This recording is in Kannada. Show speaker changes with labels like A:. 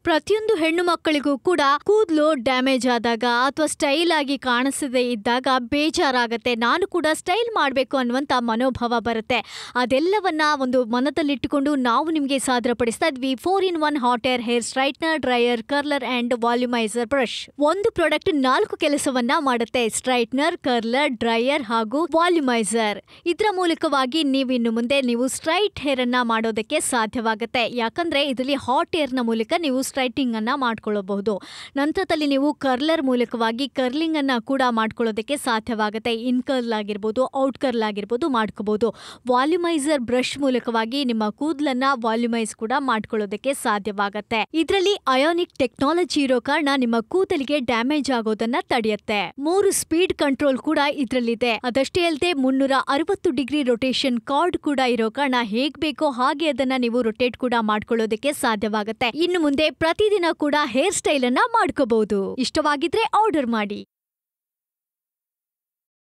A: ಪ್ರತಿಯೊಂದು ಹೆಣ್ಣು ಮಕ್ಕಳಿಗೂ ಕೂಡ ಕೂದಲು ಡ್ಯಾಮೇಜ್ ಆದಾಗ ಅಥವಾ ಸ್ಟೈಲ್ ಆಗಿ ಕಾಣಿಸದೇ ಇದ್ದಾಗ ಬೇಜಾರಾಗತ್ತೆ ನಾನು ಕೂಡ ಸ್ಟೈಲ್ ಮಾಡಬೇಕು ಅನ್ನುವಂತ ಮನೋಭಾವ ಬರುತ್ತೆ ಅದೆಲ್ಲವನ್ನ ಒಂದು ಮನದಲ್ಲಿಟ್ಟುಕೊಂಡು ನಾವು ನಿಮಗೆ ಸಾದರಪಡಿಸ್ತಾ ಇದ್ವಿ four in one hot air hair straightener dryer curler and volumizer brush ಒಂದು ಪ್ರಾಡಕ್ಟ್ ನಾಲ್ಕು ಕೆಲಸವನ್ನ ಮಾಡುತ್ತೆ ಸ್ಟ್ರೈಟ್ನರ್ ಕರ್ಲರ್ ಡ್ರೈಯರ್ ಹಾಗೂ ವಾಲ್ಯೂಮೈಸರ್ ಇದರ ಮೂಲಕವಾಗಿ ನೀವು ಇನ್ನು ಮುಂದೆ ನೀವು ಸ್ಟ್ರೈಟ್ ಹೇರ್ ಅನ್ನ ಮಾಡೋದಕ್ಕೆ ಸಾಧ್ಯವಾಗುತ್ತೆ ಯಾಕಂದ್ರೆ ಇದರಲ್ಲಿ ಹಾಟ್ ಏರ್ ನ ಮೂಲಕ ನೀವು ಸ್ಟ್ರೈಟಿಂಗ್ ಅನ್ನ ಮಾಡ್ಕೊಳ್ಳಬಹುದು ನಂತರದಲ್ಲಿ ನೀವು ಕರ್ಲರ್ ಮೂಲಕವಾಗಿ ಕರ್ಲಿಂಗ್ ಅನ್ನ ಕೂಡ ಮಾಡ್ಕೊಳ್ಳೋದಕ್ಕೆ ಸಾಧ್ಯವಾಗುತ್ತೆ ಇನ್ ಕರ್ಲ್ ಆಗಿರ್ಬೋದು ಔಟ್ ಕರ್ಲ್ ಆಗಿರ್ಬೋದು ಮಾಡ್ಕೋಬಹುದು ವಾಲ್ಯೂಮೈಸರ್ ಬ್ರಷ್ ಮೂಲಕವಾಗಿ ನಿಮ್ಮ ಕೂದಲನ್ನ ವಾಲ್ಯೂಮೈಸ್ ಕೂಡ ಮಾಡ್ಕೊಳ್ಳೋದಕ್ಕೆ ಸಾಧ್ಯವಾಗುತ್ತೆ ಇದರಲ್ಲಿ ಅಯೋನಿಕ್ ಟೆಕ್ನಾಲಜಿ ಇರೋ ಕಾರಣ ನಿಮ್ಮ ಕೂದಲಿಗೆ ಡ್ಯಾಮೇಜ್ ಆಗೋದನ್ನ ತಡೆಯುತ್ತೆ ಮೂರು ಸ್ಪೀಡ್ ಕಂಟ್ರೋಲ್ ಕೂಡ ಇದರಲ್ಲಿದೆ ಅದಷ್ಟೇ ಅಲ್ಲದೆ ಮುನ್ನೂರ ಅರವತ್ತು ಡಿಗ್ರಿ ರೊಟೇಷನ್ ಕಾರ್ಡ್ ಕೂಡ ಇರೋ ಕಾರಣ ಹೇಗ್ ಬೇಕೋ ಹಾಗೆ ಅದನ್ನ ನೀವು ರೊಟೇಟ್ ಕೂಡ ಮಾಡ್ಕೊಳ್ಳೋದಕ್ಕೆ ಸಾಧ್ಯವಾಗುತ್ತೆ ಇನ್ನು ಮುಂದೆ ಪ್ರತಿದಿನ ಕೂಡ ಹೇರ್ ಸ್ಟೈಲ್ ಅನ್ನ ಮಾಡ್ಕೋಬಹುದು ಇಷ್ಟವಾಗಿದ್ರೆ ಆರ್ಡರ್ ಮಾಡಿ